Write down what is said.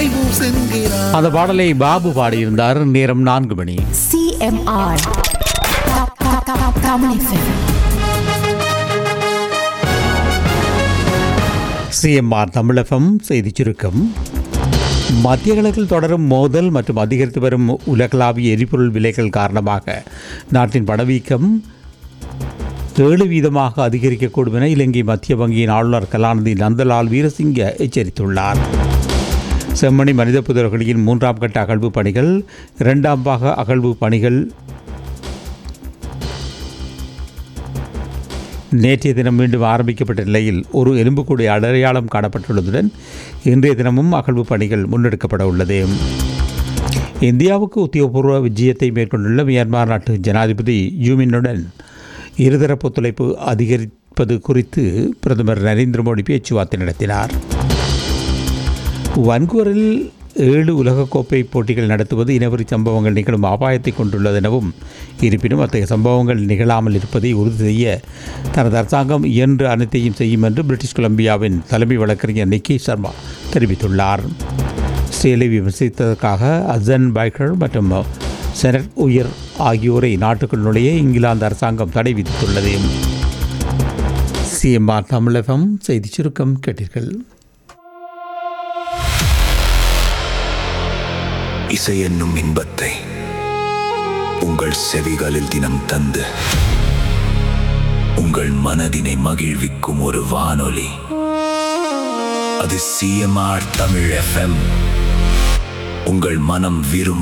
டிரைவும் சென்கிறார் அந்த பாடலை பாபு பாடியிருந்தார் நேரம் நான்கு மணி CMR. Ka- ka- ka- Kamu FM. CMR தமிழகம் செய்திச் சுருக்கம் மத்திய கிழக்கில் தொடரும் மோதல் மற்றும் அதிகரித்து வரும் உலகளாவிய எரிபொருள் விலைகள் காரணமாக நாட்டின் பணவீக்கம் ஏழு வீதமாக அதிகரிக்கக்கூடும் என இலங்கை மத்திய வங்கியின் ஆளுநர் கலாநிதி நந்தலால் வீரசிங்க எச்சரித்துள்ளார் செம்மணி மனித புதர்களின் மூன்றாம் கட்ட அகழ்வு பணிகள் இரண்டாம் பாக அகழ்வு பணிகள் நேற்றைய தினம் மீண்டும் ஆரம்பிக்கப்பட்ட நிலையில் ஒரு எலும்புக்கூடை அடையாளம் காணப்பட்டுள்ளதுடன் இன்றைய தினமும் அகழ்வு பணிகள் முன்னெடுக்கப்பட உள்ளது இந்தியாவுக்கு உத்தியோகபூர்வ விஜயத்தை மேற்கொண்டுள்ள மியான்மர் நாட்டு ஜனாதிபதி யூமினுடன் இருதரப்பு ஒத்துழைப்பு அதிகரிப்பது குறித்து பிரதமர் நரேந்திர மோடி பேச்சுவார்த்தை நடத்தினார் வன்கூரில் ஏழு உலகக்கோப்பை போட்டிகள் நடத்துவது இனவரி சம்பவங்கள் நிகழும் அபாயத்தை கொண்டுள்ளது எனவும் இருப்பினும் அத்தகைய சம்பவங்கள் நிகழாமல் இருப்பதை உறுதி செய்ய தனது அரசாங்கம் இயன்ற அனைத்தையும் செய்யும் என்று பிரிட்டிஷ் கொலம்பியாவின் தலைமை வழக்கறிஞர் நிக்கி சர்மா தெரிவித்துள்ளார் இஸ்ரேலை விமர்சித்ததற்காக அசன் பைக்கர் மற்றும் செனட் உயர் ஆகியோரை நாட்டுக்குள் நுழைய இங்கிலாந்து அரசாங்கம் தடை விதித்துள்ளது சிஎம்ஆர் தமிழகம் செய்திச் சுருக்கம் கேட்டீர்கள் இசை என்னும் இன்பத்தை உங்கள் செவிகளில் தினம் தந்து உங்கள் மனதினை மகிழ்விக்கும் ஒரு வானொலி அது சிஎம்ஆர் தமிழ் எஃப்எம் உங்கள் மனம் விரும்பும்